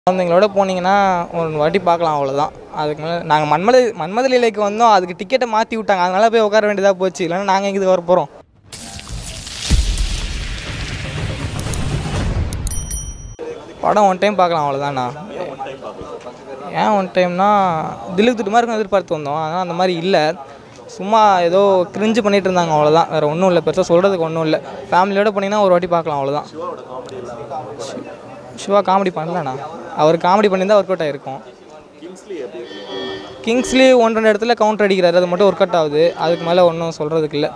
குழந்தைங்களோட போனீங்கன்னா ஒரு வாட்டி பார்க்கலாம் அவ்வளோதான் அதுக்கு மேலே நாங்கள் மன்மத மன்மத லீலைக்கு வந்தோம் அதுக்கு டிக்கெட்டை மாற்றி விட்டாங்க அதனால போய் உட்கார வேண்டியதாக போச்சு இல்லைன்னா நாங்கள் எங்கே வர போகிறோம் படம் ஒன் டைம் பார்க்கலாம் அவ்வளோதாண்ணா ஏன் ஒன் டைம்னா தில்லுக்கு திட்டு மாதிரி இருக்கும் எதிர்பார்த்து வந்தோம் ஆனால் அந்த மாதிரி இல்லை சும்மா ஏதோ கிரிஞ்சு பண்ணிட்டு இருந்தாங்க அவ்வளோதான் வேறு ஒன்றும் இல்லை பெருசாக சொல்கிறதுக்கு ஒன்றும் இல்லை ஃபேமிலியோட போனீங்கன்னா ஒரு வாட்டி பார்க்கலாம் அவ்வளோதான் சிவா காமெடி பண்ணலண்ணா அவர் காமெடி பண்ணியிருந்தா ஒர்க் அவுட் ஆகிருக்கும் கிங்ஸ்லி ஒன்று ரெண்டு இடத்துல கவுண்டர் அடிக்கிறாரு அது மட்டும் ஒர்க் அவுட் ஆகுது அதுக்கு மேலே ஒன்றும் சொல்கிறதுக்கு இல்லை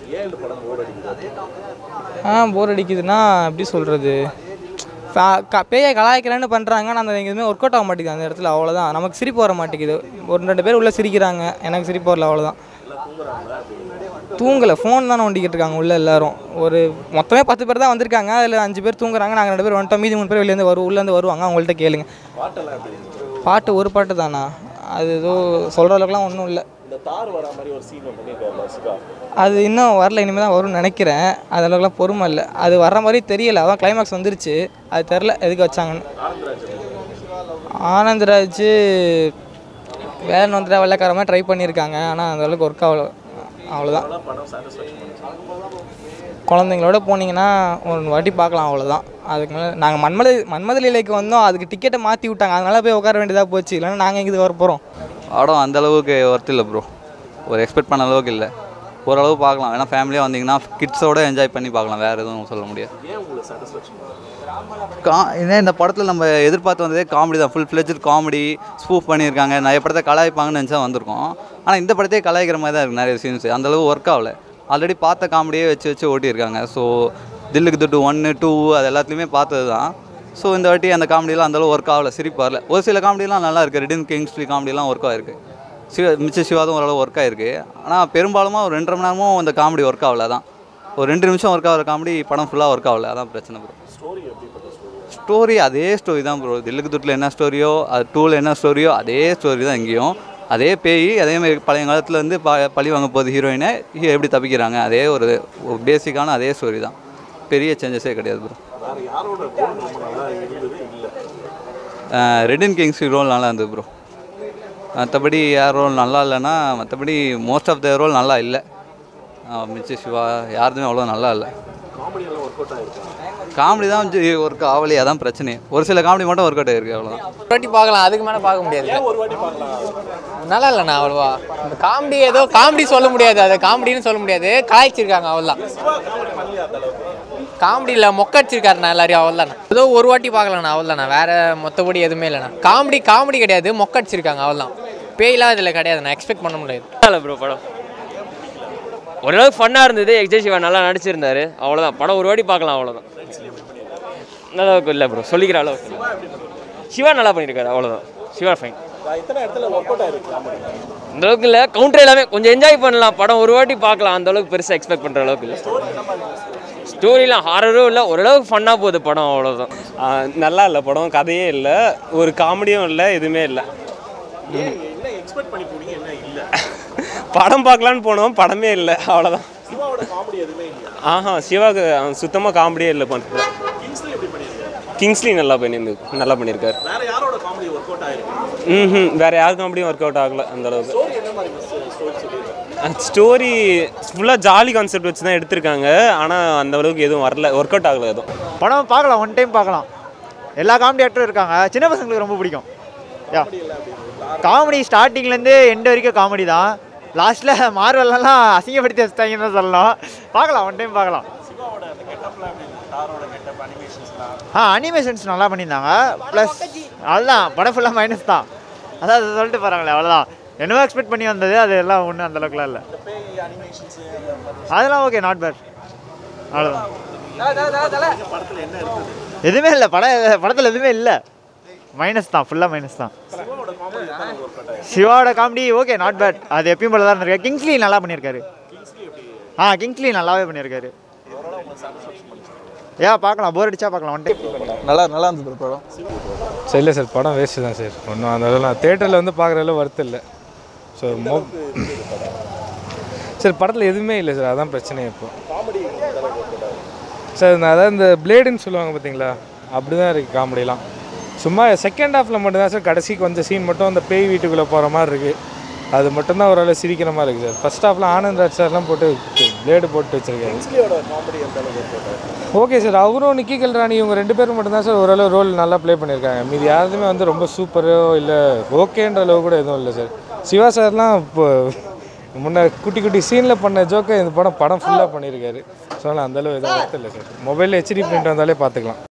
ஆ போர் அடிக்குதுன்னா எப்படி சொல்கிறது பேயை கலாய்க்கிறேன்னு பண்ணுறாங்க ஆனால் அந்த எங்கேயுமே ஒர்க் அவுட் ஆக மாட்டேங்குது அந்த இடத்துல அவ்வளோதான் நமக்கு சிரிப்பு வர மாட்டேங்குது ஒரு ரெண்டு பேர் உள்ளே சிரிக்கிறாங்க எனக்கு சிரிப்பு வரல அவ்வளோதான் தூங்கலை ஃபோன் தானே நோண்டிக்கிட்டு இருக்காங்க உள்ள எல்லாரும் ஒரு மொத்தமே பத்து பேர் தான் வந்திருக்காங்க அதில் அஞ்சு பேர் தூங்குறாங்க நாங்கள் ரெண்டு பேர் வந்துட்டோம் மீதி மூணு பேர் வெளிலேருந்து வரும் உள்ளேருந்து வருவாங்க அவங்கள்ட்ட கேளுங்க பாட்டு ஒரு பாட்டு தானா அது ஏதோ சொல்கிற அளவுக்குலாம் ஒன்றும் இல்லை அது இன்னும் வரல இனிமேல் தான் வரும்னு நினைக்கிறேன் அது அளவுக்குலாம் பொறுமை இல்லை அது வர்ற மாதிரி தெரியல அதான் கிளைமேக்ஸ் வந்துருச்சு அது தெரில எதுக்கு வச்சாங்கன்னு ஆனந்த்ராஜ் வேலன் வந்துட்டா வெள்ளைக்கார மாதிரி ட்ரை பண்ணியிருக்காங்க ஆனால் அந்த அளவுக்கு ஒர்க் ஆகல அவ்வளோதான் குழந்தைங்களோட போனீங்கன்னா ஒரு வாட்டி பார்க்கலாம் அவ்வளோதான் அதுக்கு மேலே நாங்கள் மன்மத மன்மத லீலைக்கு வந்தோம் அதுக்கு டிக்கெட்டை மாற்றி விட்டாங்க அதனால போய் உட்கார வேண்டியதாக போச்சு இல்லைன்னா நாங்கள் எங்கே வர போகிறோம் படம் அந்த அளவுக்கு ஒர்த் இல்லை ப்ரோ ஒரு எக்ஸ்பெக்ட் பண்ண அளவுக்கு இல்லை ஓரளவு பார்க்கலாம் வேணா ஃபேமிலியாக வந்தீங்கன்னா கிட்ஸோட என்ஜாய் பண்ணி பார்க்கலாம் வேறு எதுவும் சொல்ல முடியாது கா ஏன்னா இந்த படத்தில் நம்ம எதிர்பார்த்து வந்ததே காமெடி தான் ஃபுல் ஃப்ளெஜ் காமெடி ஸ்பூஃப் பண்ணியிருக்காங்க நிறைய படத்தை கலாய்ப்பாங்கன்னு நினச்சா வந்திருக்கோம் ஆனால் இந்த படத்தையே கலாய்க்கிற மாதிரி தான் இருக்குது நிறைய சீன்ஸ் அந்தளவு ஒர்க் ஆகல ஆல்ரெடி பார்த்த காமெடியே வச்சு வச்சு ஓட்டியிருக்காங்க ஸோ தில்லுக்கு துட்டு ஒன்று டூ அது எல்லாத்துலேயுமே பார்த்தது தான் ஸோ இந்த வாட்டி அந்த காமெடியெலாம் அந்தளவு ஒர்க் ஆகல சிரிப்பு வரல ஒரு சில காமெடிலாம் நல்லா இருக்குது ரிடன் கிங்ஸ்லி காமெடிலாம் ஒர்க் ஆகிருக்கு சிவ மிச்ச சிவாதும் ஓரளவு ஒர்க் ஆகிருக்கு ஆனால் பெரும்பாலுமா ஒரு ரெண்டரை மணி நேரமும் இந்த காமெடி ஒர்க் ஆகல தான் ஒரு ரெண்டு நிமிஷம் ஒர்க் ஆகிற காமெடி படம் ஃபுல்லாக ஒர்க் ஆகல அதான் பிரச்சனை ப்ரோ ஸ்டோரி அதே ஸ்டோரி தான் ப்ரோ தில்லுக்கு துட்டில் என்ன ஸ்டோரியோ அது டூவில் என்ன ஸ்டோரியோ அதே ஸ்டோரி தான் இங்கேயும் அதே பேய் அதே மாதிரி பழைய காலத்துல இருந்து ப பழி வாங்க போகுது ஹீரோயினை ஹீ- எப்படி தப்பிக்கிறாங்க அதே ஒரு பேசிக்கான அதே ஸ்டோரி தான் பெரிய சேஞ்சஸே கிடையாது ப்ரோ ரெடின் கிங்ஸ் ரோல் நல்லா இருந்தது ப்ரோ மற்றபடி யார் ரோல் நல்லா இல்லைன்னா மற்றபடி மோஸ்ட் ஆஃப் த ரோல் நல்லா இல்லை மிச்ச சிவா யாருதுமே அவ்வளோ நல்லா இல்லை காமெடி தான் ஒர்க் ஆகலையே அதான் பிரச்சனை ஒரு சில காமெடி மட்டும் ஒர்க் அவுட் ஆயிருக்கு அவ்வளோதான் ஒரு வாட்டி பார்க்கலாம் அதுக்கு மேலே பார்க்க முடியாது நல்லா இல்லைண்ணா அவ்வளோவா இந்த காமெடி ஏதோ காமெடி சொல்ல முடியாது அதை காமெடின்னு சொல்ல முடியாது கலாய்ச்சிருக்காங்க அவ்வளோதான் காமெடி இல்லை மொக்கடிச்சிருக்காருண்ணா எல்லாரையும் அவ்வளோதாண்ணா ஏதோ ஒரு வாட்டி பார்க்கலாண்ணா அவ்வளோதாண்ணா வேற மற்றபடி எதுவுமே இல்லைண்ணா காமெடி காமெடி கிடையாது மொக்கடிச்சிருக்காங்க அவ்வளோதான் பேய்லாம் இதில் கிடையாதுண்ணா எக்ஸ்பெக்ட் பண்ண முடியாது நல்லா ப்ரோ படம் ஓரளவுக்கு ஃபன்னாக இருந்தது எக்ஜய் சிவா நல்லா நடிச்சிருந்தாரு அவ்வளோதான் படம் ஒரு வாட்டி பார்க்கலாம் அவ்வளோதான் நல்ல அளவுக்கு இல்லை ப்ரோ சொல்லிக்கிற அளவுக்கு இல்ல. சிவா நல்லா பண்ணியிருக்காரு அவ்வளோதான் சிவா ஃபைன் இந்த அளவுக்கு இல்லை கவுண்டர் எல்லாமே கொஞ்சம் என்ஜாய் பண்ணலாம் படம் ஒரு வாட்டி பார்க்கலாம் அந்த அளவுக்கு பெருசாக எக்ஸ்பெக்ட் பண்ணுற அளவுக்கு இல்லை ஸ்டோரிலாம் ஹாரரும் இல்லை ஓரளவுக்கு ஃபன்னாக போகுது படம் அவ்வளோதான் ஆ, நல்லா இல்லை படம் கதையே இல்லை ஒரு காமெடியும் இல்லை எதுவுமே இல்லை படம் பார்க்கலான்னு போனோம் படமே இல்லை அவ்வளோதான் ஆஹா சிவாக்கு சுத்தமாக காமெடியே இல்லை பண்ணுறது கிங்ஸ்லி நல்லா பண்ணியிருந்து நல்லா பண்ணியிருக்காரு ம் வேற யார் காமெடியும் ஒர்க் அவுட் ஆகல அந்த அளவுக்கு ஸ்டோரி ஃபுல்லாக ஜாலி கான்செப்ட் வச்சு தான் எடுத்திருக்காங்க ஆனால் அந்த அளவுக்கு எதுவும் வரல ஒர்க் அவுட் ஆகல எதுவும் படம் பார்க்கலாம் ஒன் டைம் பார்க்கலாம் எல்லா காமெடி ஆக்டரும் இருக்காங்க சின்ன பசங்களுக்கு ரொம்ப பிடிக்கும் யா காமெடி ஸ்டார்டிங்லேருந்து எண்ட் வரைக்கும் காமெடி தான் லாஸ்ட்டில் மார்வெல்லாம் அசிங்கப்படுத்தி வச்சுட்டாங்கன்னு தான் சொல்லலாம் பார்க்கலாம் ஒன் டைம் பார்க்கலாம் ஆ அனிமேஷன்ஸ் நல்லா பண்ணியிருந்தாங்க ப்ளஸ் அதுதான் படம் ஃபுல்லாக மைனஸ் தான் அதான் அதை சொல்லிட்டு போகிறாங்களே அவ்வளோதான் என்னவோ எக்ஸ்பெக்ட் பண்ணி வந்தது அது எல்லாம் ஒன்றும் அந்த அளவுக்குலாம் இல்லை அதெல்லாம் ஓகே நாட் பேட் அவ்வளோதான் எதுவுமே இல்லை பட படத்தில் எதுவுமே இல்லை மைனஸ் தான் ஃபுல்லாக மைனஸ் தான் சிவாவோட காமெடி ஓகே நாட் பேட் அது எப்பயும் போல தான் இருந்திருக்காரு கிங்ஸ்லி நல்லா பண்ணியிருக்காரு ஆ கிங்ஸ்லி நல்லாவே பண்ணியிருக்காரு ஏன் பார்க்கலாம் போர் அடிச்சா பார்க்கலாம் ஒன் டைம் நல்லா நல்லா இருந்தது படம் சார் இல்லை சார் படம் வேஸ்ட்டு தான் சார் ஒன்றும் அந்த அளவு நான் தேட்டரில் வந்து பார்க்குற அளவு வருத்தம் இல்லை ஸோ மோ சார் படத்தில் எதுவுமே இல்லை சார் அதான் பிரச்சனை இப்போ சார் இந்த அதாவது இந்த பிளேடுன்னு சொல்லுவாங்க பார்த்தீங்களா அப்படி தான் இருக்குது காமெடிலாம் சும்மா செகண்ட் ஹாஃபில் மட்டும்தான் சார் கடைசி கொஞ்சம் சீன் மட்டும் அந்த பேய் வீட்டுக்குள்ளே போகிற மாதிரி இருக்குது அது மட்டும்தான் ஓரளவு சிரிக்கிற மாதிரி இருக்குது சார் ஃபர்ஸ்ட் ஹாஃபில் ஆனந்த் ராஜ் சார்லாம் போட்டு பிளேடு போட்டு வச்சிருக்காரு ஓகே சார் அவரும் நிக்கி கல்ராணி இவங்க ரெண்டு பேரும் மட்டும்தான் சார் ஓரளவு ரோல் நல்லா ப்ளே பண்ணியிருக்காங்க மீதி யாருமே வந்து ரொம்ப சூப்பரோ இல்லை ஓகேன்ற அளவு கூட எதுவும் இல்லை சார் சிவா சார்லாம் இப்போ முன்ன குட்டி குட்டி சீனில் பண்ண ஜோக்கை இந்த படம் படம் ஃபுல்லாக பண்ணியிருக்காரு ஸோ அதனால் அந்தளவு எதுவும் ஒர்த்து இல்லை சார் மொபைலில் ஹெச்டி பிரிண்ட் வந்தாலே பார்த்துக்கலாம்